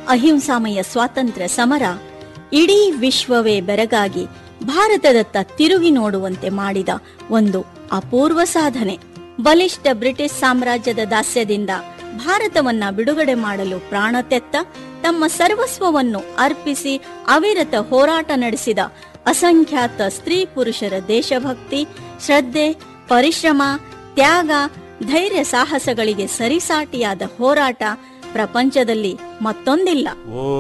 ಅಹಿಂಸಾಮಯ ಸ್ವಾತಂತ್ರ್ಯ ಸಮರ ಇಡೀ ವಿಶ್ವವೇ ಬೆರಗಾಗಿ ಭಾರತದತ್ತ ತಿರುಗಿ ನೋಡುವಂತೆ ಮಾಡಿದ ಒಂದು ಅಪೂರ್ವ ಸಾಧನೆ ಬಲಿಷ್ಠ ಬ್ರಿಟಿಷ್ ಸಾಮ್ರಾಜ್ಯದ ದಾಸ್ಯದಿಂದ ಭಾರತವನ್ನ ಬಿಡುಗಡೆ ಮಾಡಲು ಪ್ರಾಣ ತೆತ್ತ ತಮ್ಮ ಸರ್ವಸ್ವವನ್ನು ಅರ್ಪಿಸಿ ಅವಿರತ ಹೋರಾಟ ನಡೆಸಿದ ಅಸಂಖ್ಯಾತ ಸ್ತ್ರೀ ಪುರುಷರ ದೇಶಭಕ್ತಿ ಶ್ರದ್ಧೆ ಪರಿಶ್ರಮ ತ್ಯಾಗ ಧೈರ್ಯ ಸಾಹಸಗಳಿಗೆ ಸರಿಸಾಟಿಯಾದ ಹೋರಾಟ ಪ್ರಪಂಚದಲ್ಲಿ ಮತ್ತೊಂದಿಲ್ಲ